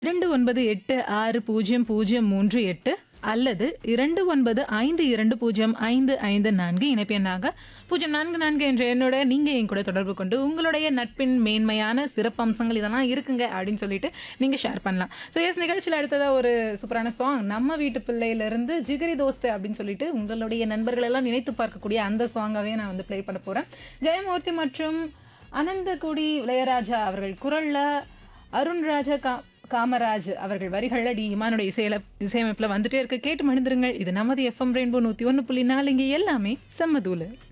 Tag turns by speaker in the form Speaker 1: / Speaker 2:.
Speaker 1: இரண்டு ஒன்பது எட்டு ஆறு பூஜ்ஜியம் பூஜ்ஜியம் மூன்று எட்டு அல்லது இரண்டு ஒன்பது ஐந்து இரண்டு பூஜ்ஜியம் ஐந்து ஐந்து நான்கு இணைப்பு எண்ணாக பூஜ்ஜியம் நான்கு நான்கு என்ற எண்ணோட நீங்கள் என் கூட தொடர்பு கொண்டு உங்களுடைய நட்பின் மேன்மையான சிறப்பம்சங்கள் இதெல்லாம் இருக்குங்க அப்படின்னு சொல்லிட்டு நீங்கள் ஷேர் பண்ணலாம் ஸோ எஸ் நிகழ்ச்சியில் அடுத்ததாக ஒரு சூப்பரான சாங் நம்ம வீட்டு பிள்ளையிலேருந்து ஜிகரி தோஸ்து அப்படின்னு சொல்லிட்டு உங்களுடைய நண்பர்கள் எல்லாம் நினைத்து பார்க்கக்கூடிய அந்த சாங்காகவே நான் வந்து ப்ளே பண்ண போகிறேன் ஜெயமூர்த்தி மற்றும் அனந்தகுடி இளையராஜா அவர்கள் குரலில் அருண்ராஜா கா காமராஜ் அவர்கள் வரிகளில் டி இமானுடைய இசையில இசையமைப்பில் வந்துட்டே இருக்க கேட்டு மணிந்திருங்கள் இது நமது எஃப்எம் ரெயின்போ நூற்றி ஒன்று புள்ளி நாலு இங்கே எல்லாமே செம்மதூலு